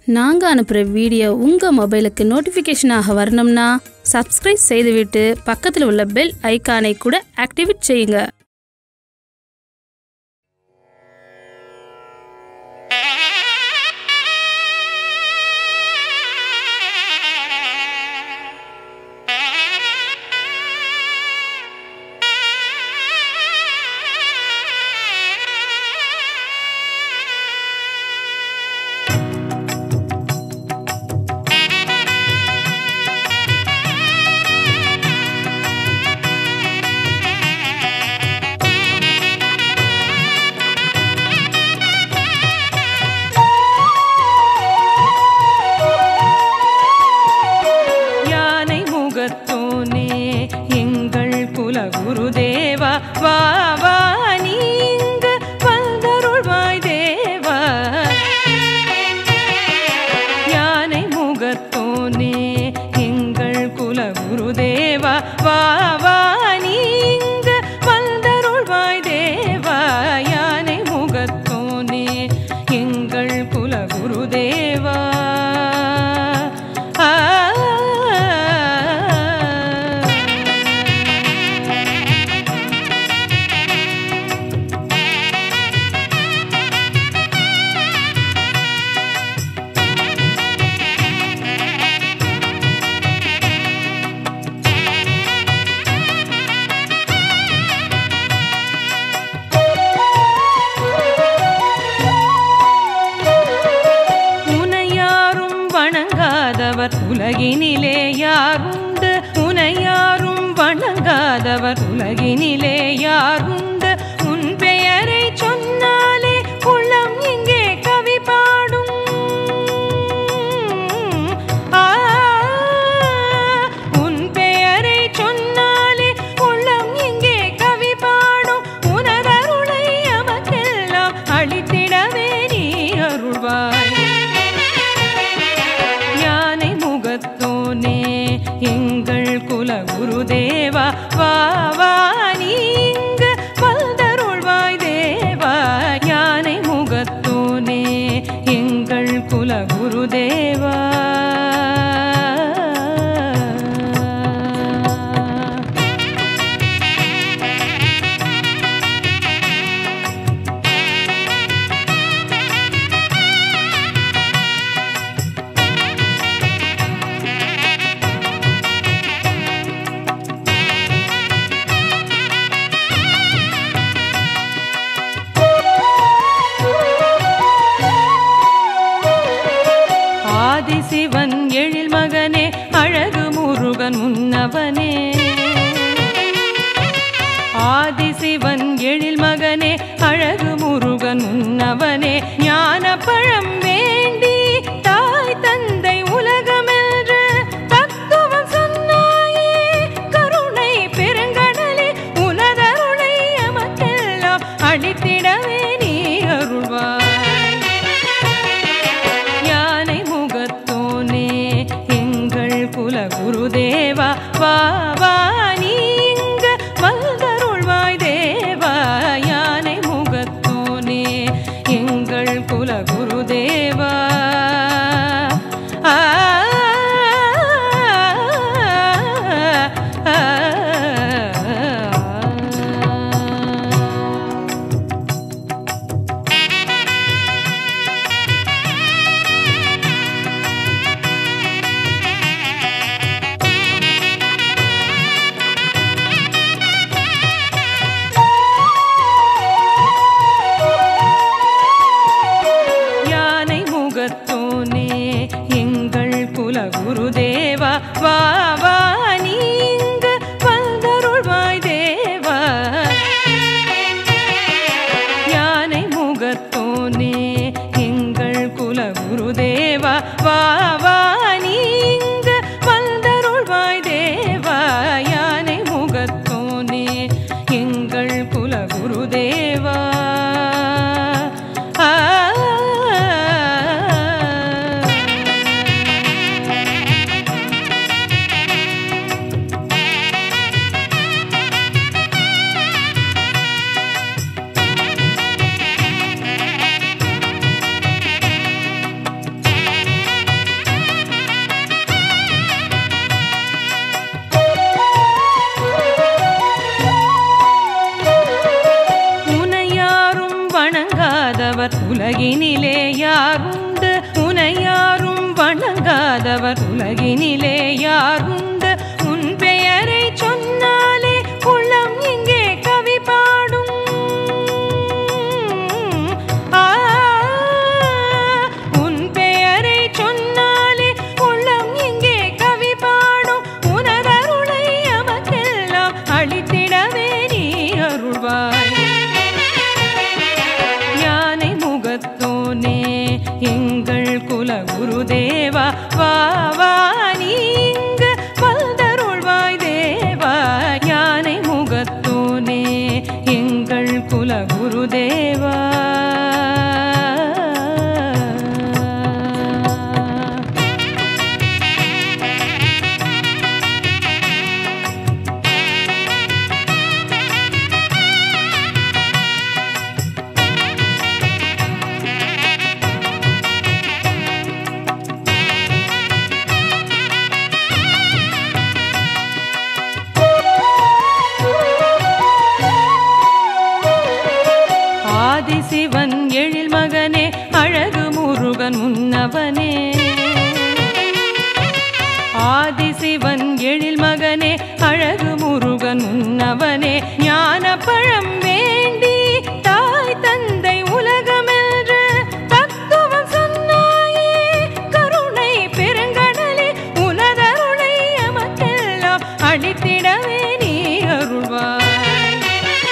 நாங்கள் அனுப்புகிற வீடியோ உங்கள் மொபைலுக்கு நோட்டிஃபிகேஷனாக வரணும்னா சப்ஸ்கிரைப் செய்துவிட்டு பக்கத்தில் உள்ள பெல் ஐகானை கூட ஆக்டிவேட் செய்யுங்க யானை முகத்தோனே எங்கள் குலகுரு தேவா வா வா நீங்க வந்தருள்வாய் தேவா யானை முகத்தோனே எங்கள் குலகுரு தேவா வா வா நீங்க வந்தருள்வாய் தேவா யானை முகத்தோனே எங்கள் குலகுரு தேவா ஆ உனை யாரும் வணங்காதவர் உலகினிலே யாருண்டு உனை யாரும் வணங்காதவர் உலகினிலே யாருண்டு உன் பெயரை சொன்னாலே உள்ளம் இங்கே கவி பாடும் ஆ, உன் பெயரை சொன்னாலே உள்ளம் இங்கே கவி பாடும் உனதருளை அமக்கெல்லாம் அளித்திடவே நீ அருள்வாய் யானை முகத்தோனே எங்கள் குல குருதேவா வா வா நீங்க வந்தருள்வாய் தேவா யானை முகத்தோனே எங்கள் குல குருதேவா ஆதிசிவன் எழில் மகனே அழகு முருகன் முன்னவனே ஆதிசிவன் எழில் மகனே அழகு முருகன் முன்னவனே ஞான பழம் வேண்டி தாய் தந்தை உலகமென்று தத்துவம் சொன்னாயே கருணை பெருங்கடலே உனதருளை எமக்கெல்லாம் அளித்திடவே நீ அருள்வாய் யானை முகத்தோனே எங்கள் குல குருதேவா வா வா நீங்க வந்தருள்வாய் தேவா யானை முகத்தோனே எங்கள் குல குருதேவா ஆ, ஆ, ஆ. யானை முகத்தோனே எங்கள் குல குருதேவா வா வா நீங்க வந்தருள்வாய் தேவா யானை முகத்தோனே எங்கள் குல குருதேவா வா வா நீங்க வந்தருள்வாய் தேவா யானை முகத்தோனே எங்கள் குல குருதேவா ஆ உலகினிலே யாருண்டு உனை யாரும் வணங்காதவர் உலகினிலே யாருண்டு உன் பெயரை சொன்னாலே உள்ளம் இங்கே கவி பாடும் ஆ, உன் பெயரை சொன்னாலே உள்ளம் இங்கே கவி பாடும் உனதருளை எமக்கெல்லாம் அளித்திடவே நீ அருள்வாய் யானை முகத்தோனே எங்கள் குல குருதேவா வா வா நீ இங்கு வந்தருள்வாய் தேவா யானை முகத்தோனே எங்கள் குல குருதேவா ஆதிசிவன் எழில் மகனே அழகு முருகன் முன்னவனே ஆதிசிவன் எழில் மகனே அழகு முருகன் முன்னவனே ஞான பழம் வேண்டி தாய் தந்தை உலகமென்று தத்துவம் சொன்னாயே கருணை பெருங்கடலே உனதருளை எமக்கெல்லாம் அளித்திடவே நீ அருள்வாய்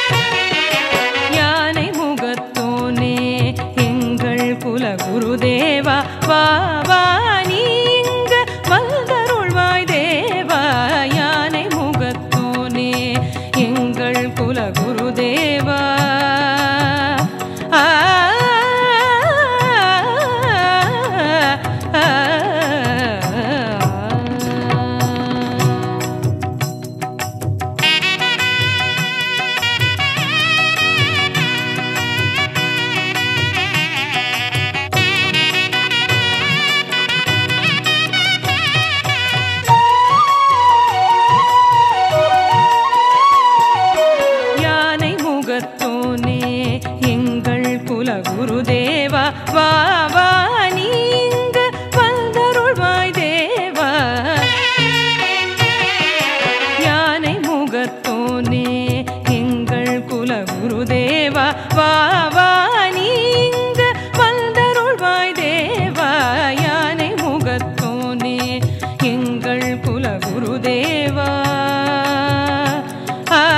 யானை முகத்தோனே எங்கள் குல குருதேவா வா வா நீ இங்கு வந்தருள்வாய் தேவா யானை முகத்தோனே எங்கள் குல குருதேவா ஆ, ஆ, ஆ. யானை முகத்தோனே எங்கள் குல குருதேவா வா வா நீ இங்கு வந்தருள்வாய் தேவா யானை முகத்தோனே எங்கள் குல குருதேவா வா வா நீ இங்கு வந்தருள்வாய் தேவா யானை முகத்தோனே எங்கள் குல குருதேவா ஆ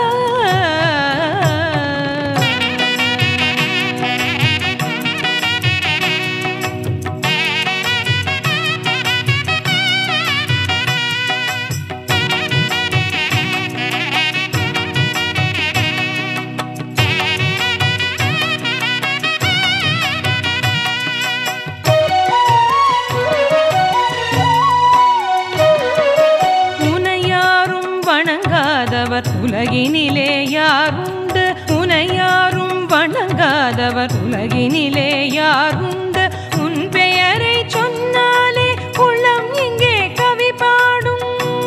உனை யாரும் வணங்காதவர் உலகினிலே யாருண்டு உனை யாரும் வணங்காதவர் உலகினிலே யாருண்டு உன் பெயரை சொன்னாலே உள்ளம் இங்கே கவி பாடும்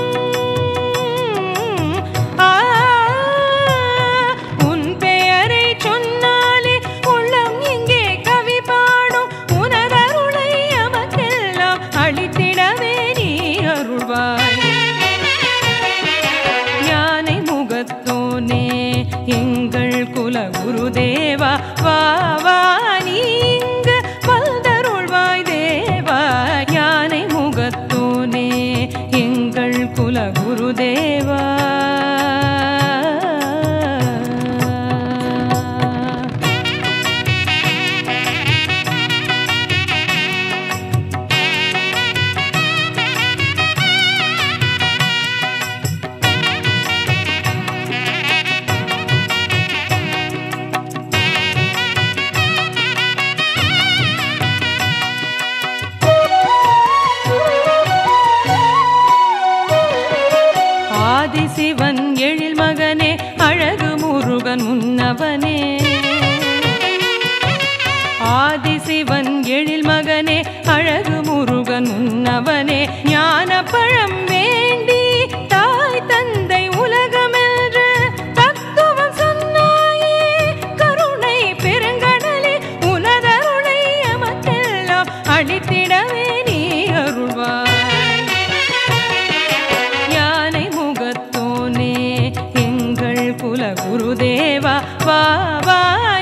ஆ, உன் பெயரை சொன்னாலே உள்ளம் இங்கே கவி பாடும் உனதருளை எமக்கெல்லாம் அளித்திடவே நீ அருள்வாய் யானை முகத்தோனே எங்கள் குல குருதேவா வா வா நீ இங்கு வந்தருள்வாய் தேவா யானை முகத்தோனே எங்கள் குல குருதேவா ஆதிசிவன் எழில் மகனே அழகு முருகன் முன்னவனே ஆதிசிவன் எழில் மகனே அழகு முருகன் முன்னவனே ஞான பழம் வேண்டி தாய் தந்தை உலகமென்று தத்துவம் சொன்னாயே கருணை பெருங்கடலே உனத குல குருதேவா வா வா